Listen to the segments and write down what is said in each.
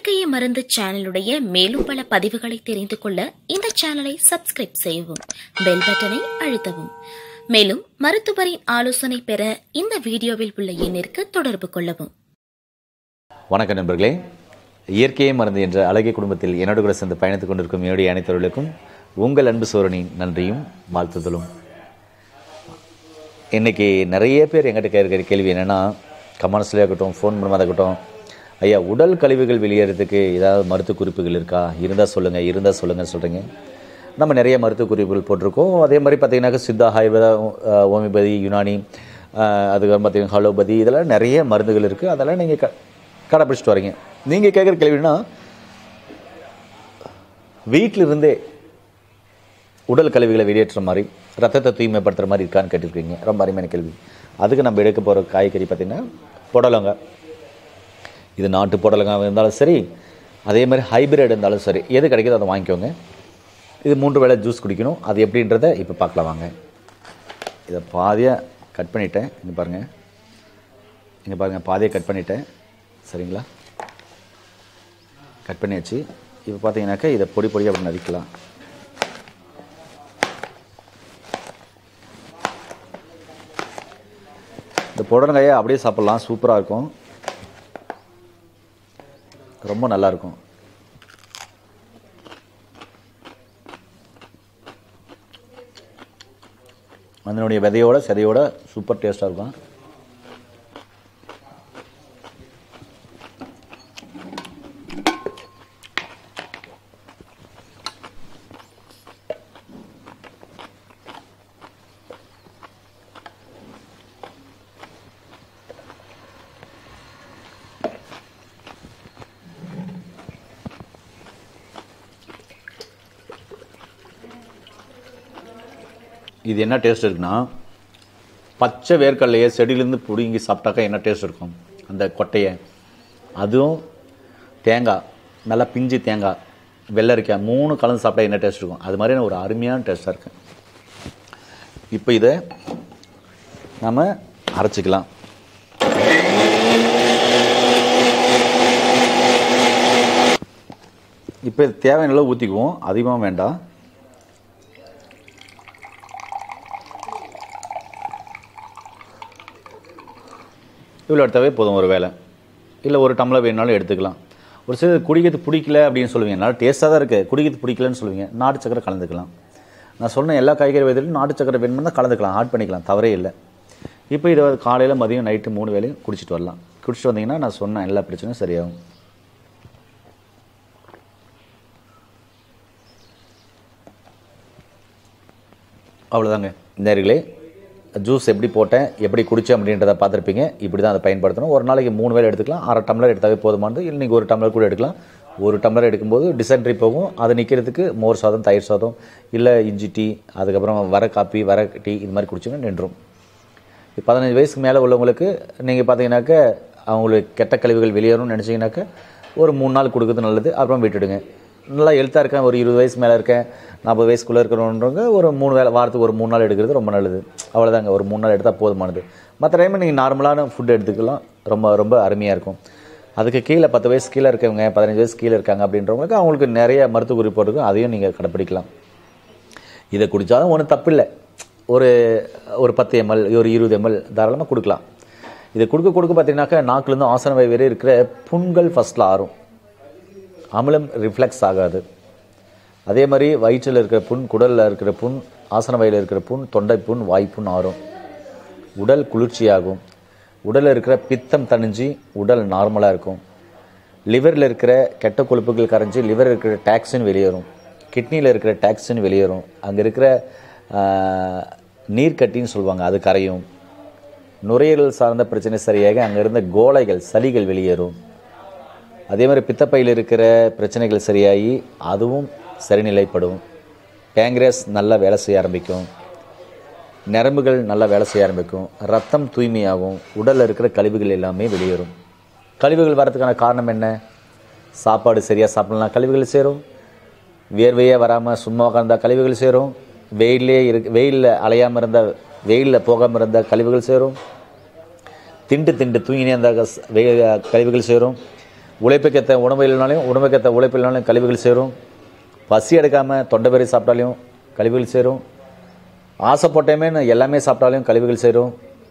இயற்கையை மருந்து சேனலுடைய மேலும் பல பதிவுகளை தெரிந்து கொள்ள இந்த சேனலை சப்ஸ்கிரைப் செய்யவும் பெல் பட்டனை அழுத்தவும் மேலும் மருத்துவரின் ஆலோசனை பெற இந்த வீடியோவில் உள்ள எண்ணிற்கு தொடர்பு கொள்ளவும் வணக்கம் நண்பர்களே இயற்கையை மருந்து என்ற அழகிய குடும்பத்தில் என்னோடு கூட சேர்ந்து பயணித்துக் கொண்டிருக்கும் என்னுடைய அனைத்தவர்களுக்கும் உங்கள் அன்பு சோழனின் நன்றியும் வாழ்த்துதலும் இன்றைக்கி நிறைய பேர் எங்கிட்ட கேட்குற கேள்வி என்னென்னா கமெண்ட்ஸ்லேயே இருக்கட்டும் ஃபோன் மூலமாக இருக்கட்டும் ஐயா உடல் கழிவுகள் வெளியேறதுக்கு ஏதாவது மருத்துவ குறிப்புகள் இருக்கா இருந்தால் சொல்லுங்கள் இருந்தால் சொல்லுங்கள் சொல்கிறீங்க நம்ம நிறைய மருத்துவ குறிப்புகள் போட்டிருக்கோம் அதே மாதிரி பார்த்தீங்கன்னாக்கா சித்தா ஆயுர்வேதா அஹ், ஹோமியோபதி யுனானி அஹ், அதுக்கப்புறம் பார்த்தீங்கன்னா ஹலோபதி இதெல்லாம் நிறைய மருந்துகள் இருக்குது அதெல்லாம் நீங்கள் க கடைப்பிடிச்சிட்டு வரீங்க நீங்கள் கேட்குற கேள்வினா வீட்டில் இருந்தே உடல் கழிவுகளை வெளியேற்றுற மாதிரி ரத்தத்தை தூய்மைப்படுத்துகிற மாதிரி இருக்கான்னு கேட்டிருக்கீங்க ரொம்ப அருமையான கேள்வி அதுக்கு நம்ம எடுக்க போகிற காய்கறி பார்த்திங்கன்னா புடலங்காய் இது நாட்டு புடலங்காய் இருந்தாலும் சரி அதே மாதிரி ஹைபிரிட் இருந்தாலும் சரி எது கிடைக்குதோ அதை வாங்கிக்கோங்க இது மூன்று வேளை ஜூஸ் குடிக்கணும் அது எப்படின்றத இப்போ பார்க்கலாம் வாங்க இதை பாதியாக கட் பண்ணிட்டேன் இங்கே பாருங்கள் இங்கே பாருங்கள் பாதியாக கட் பண்ணிட்டேன் சரிங்களா கட் பண்ணியாச்சு இப்போ பார்த்தீங்கன்னாக்கா இதை பொடி பொடியாக அப்படி நறுக்கலாம் இந்த புடலங்காயை அப்படியே சாப்பிட்லாம் சூப்பராக இருக்கும் ரொம்ப நல்லா இருக்கும் அதனுடைய விதையோட செதையோட சூப்பர் டேஸ்ட்டாக இருக்கும் இது என்ன டேஸ்ட் இருக்குன்னா பச்சை வேர்க்கடலையை செடியிலேருந்து பிடுங்கி சாப்பிட்டாக்கா என்ன டேஸ்ட் இருக்கும் அந்த கொட்டையை அதுவும் தேங்காய் நல்லா பிஞ்சு தேங்காய் வெள்ளரிக்காய் மூணு கலந்து சாப்பிட்டா என்ன டேஸ்ட் இருக்கும் அது மாதிரியான ஒரு அருமையான டேஸ்ட்டாக இருக்கு இப்போ இதை நம்ம அரைச்சிக்கலாம் இப்போ இது தேவையான அளவு ஊற்றிக்குவோம் அதிகமாக வேண்டாம் இவ்வளோ எடுத்தாவே போதும் ஒரு வேளை இல்லை ஒரு டம்ளர் வேணுனாலும் எடுத்துக்கலாம் ஒரு சிலர் குடிக்கிறது பிடிக்கல அப்படின்னு சொல்லுவீங்க நல்லா டேஸ்ட்டாக தான் இருக்குது குடிக்கிறது பிடிக்கலன்னு சொல்லுவீங்க நாட்டு சக்கரை கலந்துக்கலாம் நான் சொன்ன எல்லா காய்கறி வயதிலும் நாட்டு சக்கரை வேணும்னா கலந்துக்கலாம் ஆட் பண்ணிக்கலாம் தவறே இல்லை இப்போ இதை காலையில் மதியம் நைட்டு மூணு வேலையும் குடிச்சிட்டு வரலாம் குடிச்சிட்டு வந்தீங்கன்னா நான் சொன்ன எல்லா பிரச்சனையும் சரியாகும் அவ்வளோதாங்க நேர்களே ஜூஸ் எப்படி போட்டேன் எப்படி குடித்தேன் அப்படின்றத பார்த்துருப்பீங்க இப்படி தான் அதை பயன்படுத்தணும் ஒரு நாளைக்கு மூணு வேளை எடுத்துக்கலாம் அரை டம்ளர் எடுத்தாவே போதுமானது இல்லை நீங்கள் ஒரு டம்ளர் கூட எடுக்கலாம் ஒரு டம்ளர் எடுக்கும்போது டிசென்ட்ரி போகும் அது நிற்கிறதுக்கு மோர் சாதம் தயிர் சாதம் இல்லை இஞ்சி டீ அதுக்கப்புறம் வர காப்பி வர டீ இது மாதிரி குடிச்சிங்கன்னா நின்றும் பதினஞ்சு வயசுக்கு மேலே உள்ளவங்களுக்கு நீங்கள் பார்த்தீங்கன்னாக்க அவங்களுக்கு கெட்ட கழிவுகள் வெளியேறும்னு நினச்சிங்கனாக்க ஒரு மூணு நாள் கொடுக்குறது நல்லது அப்புறம் விட்டுடுங்க நல்லா ஹெல்த்தாக இருக்கேன் ஒரு இருபது வயசு மேலே இருக்கேன் நாற்பது வயசுக்குள்ளே இருக்கிறவன்றவங்க ஒரு மூணு வேளை வாரத்துக்கு ஒரு மூணு நாள் எடுக்கிறது ரொம்ப நல்லது அவ்வளோதாங்க ஒரு மூணு நாள் எடுத்தால் போதுமானது மற்ற டைம் நீங்கள் நார்மலான ஃபுட் எடுத்துக்கலாம் ரொம்ப ரொம்ப அருமையாக இருக்கும் அதுக்கு கீழே பத்து வயசு கீழே இருக்கவங்க பதினஞ்சு வயசு கீழே இருக்காங்க அப்படின்றவங்களுக்கு அவங்களுக்கு நிறைய மருத்துவ குறிப்பு இருக்கும் அதையும் நீங்கள் கடைப்பிடிக்கலாம் இதை குடித்தாலும் ஒன்றும் தப்பில்லை ஒரு ஒரு பத்து எம்எல் ஒரு இருபது எம்எல் தாராளமாக கொடுக்கலாம் இதை கொடுக்க கொடுக்க பார்த்தீங்கன்னாக்கா நாக்குலேருந்து ஆசன வாய் வரை இருக்கிற புண்கள் ஃபஸ்ட்டில் ஆறும் அமிலம் ரிஃப்ளெக்ஸ் ஆகாது அதே மாதிரி வயிற்றில் இருக்கிற புண் குடலில் இருக்கிற புண் ஆசன வாயில் இருக்கிற புண் தொண்டை புண் வாய்ப்புண் ஆறும் உடல் குளிர்ச்சியாகும் உடலில் இருக்கிற பித்தம் தணிஞ்சு உடல் நார்மலாக இருக்கும் லிவரில் இருக்கிற கெட்ட கொழுப்புகள் கரைஞ்சி லிவர் இருக்கிற டாக்ஸின் வெளியேறும் கிட்னியில் இருக்கிற டாக்ஸின் வெளியேறும் அங்கே இருக்கிற ஆஹ், நீர்க்கட்டின்னு சொல்லுவாங்க அது கரையும் நுரையீரல் சார்ந்த பிரச்சனை சரியாக அங்கே இருந்த கோளைகள் சளிகள் வெளியேறும் அதே மாதிரி பித்தப்பையில் இருக்கிற பிரச்சனைகள் சரியாகி அதுவும் சரிநிலைப்படும் பேங்க்ரஸ் நல்லா வேலை செய்ய ஆரம்பிக்கும் நரம்புகள் நல்லா வேலை செய்ய ஆரம்பிக்கும் ரத்தம் தூய்மையாகும் உடலில் இருக்கிற கழிவுகள் எல்லாமே வெளியேறும் கழிவுகள் வரதுக்கான காரணம் என்ன சாப்பாடு சரியாக சாப்பிடலாம் கழிவுகள் சேரும் வியர்வையே வராமல் சும்மா உட்காந்தா கழிவுகள் சேரும் வெயிலே இருக்கு வெயிலில் அலையாமல் இருந்தால் வெயிலில் போகாமல் இருந்தால் கழிவுகள் சேரும் திண்டு திண்டு தூங்கினே அந்த கழிவுகள் சேரும் உழைப்புக்கேற்ற உணவு இல்லைனாலையும் உணவுக்கேற்ற உழைப்பு இல்லைனாலும் கழிவுகள் சேரும் பசி எடுக்காமல் தொண்டை பெரிய சாப்பிட்டாலையும் கழிவுகள் சேரும் ஆசைப்பட்டேமே நான் எல்லாமே சாப்பிட்டாலையும் கழிவுகள் சேரும்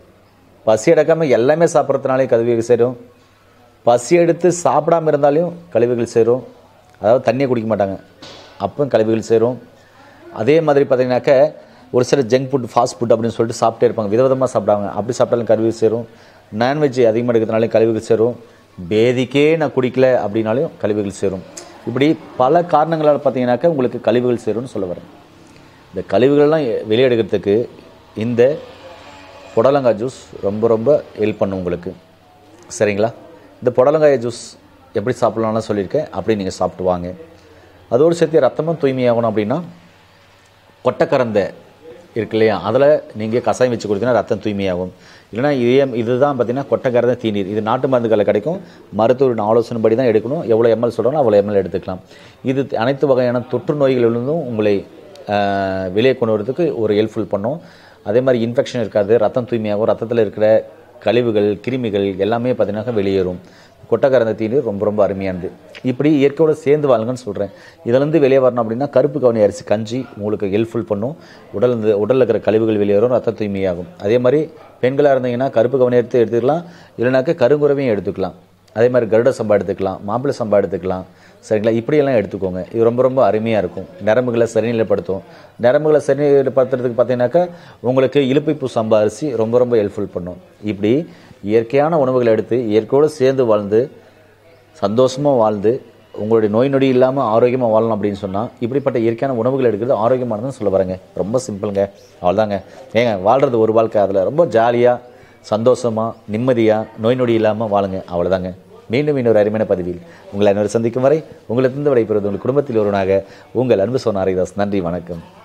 பசி எடுக்காமல் எல்லாமே சாப்பிட்றதுனாலே கழிவுகள் சேரும் பசி எடுத்து சாப்பிடாம இருந்தாலையும் கழிவுகள் சேரும் அதாவது தண்ணியை குடிக்க மாட்டாங்க அப்போ கழிவுகள் சேரும் அதே மாதிரி பார்த்தீங்கன்னாக்க ஒரு சில ஜங்க் ஃபுட் ஃபாஸ்ட் ஃபுட் அப்படின்னு சொல்லிட்டு சாப்பிட்டே இருப்பாங்க விதவிதமாக சாப்பிடுவாங்க அப்படி சாப்பிட்டாலும் கழிவுகள் சேரும் நான்வெஜ் அதிகமாக எடுக்கிறதுனாலையும் கழிவுகள் சேரும் பேதிக்கே நான் குடிக்கல அப்படின்னாலையும் கழிவுகள் சேரும் இப்படி பல காரணங்களால் பார்த்தீங்கன்னாக்கா உங்களுக்கு கழிவுகள் சேரும்னு சொல்ல வரேன் இந்த கழிவுகள்லாம் வெளியெடுக்கிறதுக்கு இந்த புடலங்காய் ஜூஸ் ரொம்ப ரொம்ப ஹெல்ப் பண்ணும் உங்களுக்கு சரிங்களா இந்த புடலங்காய் ஜூஸ் எப்படி சாப்பிட்லாம்னு சொல்லியிருக்கேன் அப்படி நீங்கள் சாப்பிட்டு வாங்க அதோடு சேர்த்து ரத்தமும் தூய்மையாகணும் அப்படின்னா கொட்டைக்கரந்தை இருக்கு இல்லையா அதில் நீங்கள் கசாயம் வச்சு கொடுத்தீங்கன்னா ரத்தம் தூய்மையாகும் இல்லைனா இதே இதுதான் பார்த்தீங்கன்னா கொட்டைக்கரந்தை தீநீர் இது நாட்டு மருந்துகளில் கிடைக்கும் மருத்துவரின் ஆலோசனைப்படி தான் எடுக்கணும் எவ்வளோ எம்எல் சொல்கிறாங்களோ அவ்வளோ எம்எல் எடுத்துக்கலாம் இது அனைத்து வகையான தொற்று நோய்களிலிருந்தும் உங்களை ஆஹ், வெளியே கொண்டு வரதுக்கு ஒரு ஹெல்ப்ஃபுல் பண்ணும் அதே மாதிரி இன்ஃபெக்ஷன் இருக்காது ரத்தம் தூய்மையாகும் ரத்தத்தில் இருக்கிற கழிவுகள் கிருமிகள் எல்லாமே பார்த்தீங்கன்னா வெளியேறும் கொட்டைக்கரந்த தீநீர் ரொம்ப ரொம்ப அருமையானது இப்படி இயற்கையோட சேர்ந்து வாழுங்கன்னு சொல்கிறேன் இதுலேருந்து வெளியே வரணும் அப்படின்னா கருப்பு கவனி அரிசி கஞ்சி உங்களுக்கு ஹெல்ப்ஃபுல் பண்ணும் உடல் இந்த உடலில் இருக்கிற கழிவுகள் வெளியேறும் ரத்த தூய்மையாகும் அதே மாதிரி பெண்களாக இருந்தீங்கன்னா கருப்பு கவனி எடுத்து எடுத்துக்கலாம் இல்லைனாக்கா கருங்குறவையும் எடுத்துக்கலாம் அதே மாதிரி கருட சம்பா எடுத்துக்கலாம் மாப்பிள்ளை சம்பா எடுத்துக்கலாம் சரிங்களா இப்படியெல்லாம் எடுத்துக்கோங்க இது ரொம்ப ரொம்ப அருமையாக இருக்கும் நரம்புகளை சரிநிலைப்படுத்தும் நரம்புகளை சரிநிலைப்படுத்துறதுக்கு பார்த்தீங்கன்னாக்கா உங்களுக்கு இழுப்பைப்பூ சம்பா அரிசி ரொம்ப ரொம்ப ஹெல்ப்ஃபுல் பண்ணும் இப்படி இயற்கையான உணவுகளை எடுத்து இயற்கையோடு சேர்ந்து வாழ்ந்து சந்தோஷமாக வாழ்ந்து உங்களுடைய நோய் நொடி இல்லாமல் ஆரோக்கியமாக வாழணும் அப்படின்னு சொன்னால் இப்படிப்பட்ட இயற்கையான உணவுகள் எடுக்கிறது ஆரோக்கியமானதுன்னு சொல்ல வரேங்க ரொம்ப சிம்பிளுங்க அவ்வளோதாங்க ஏங்க வாழ்கிறது ஒரு வாழ்க்கை அதில் ரொம்ப ஜாலியாக சந்தோஷமாக நிம்மதியாக நோய் நொடி இல்லாமல் வாழுங்க அவ்வளோதாங்க மீண்டும் இன்னொரு அருமையான பதிவில் உங்களை அனைவரும் சந்திக்கும் வரை உங்களிடத்திலிருந்து விடைபெறுவது உங்கள் குடும்பத்தில் ஒருவனாக உங்கள் அன்பு சொன்ன ஹரிதாஸ் நன்றி வணக்கம்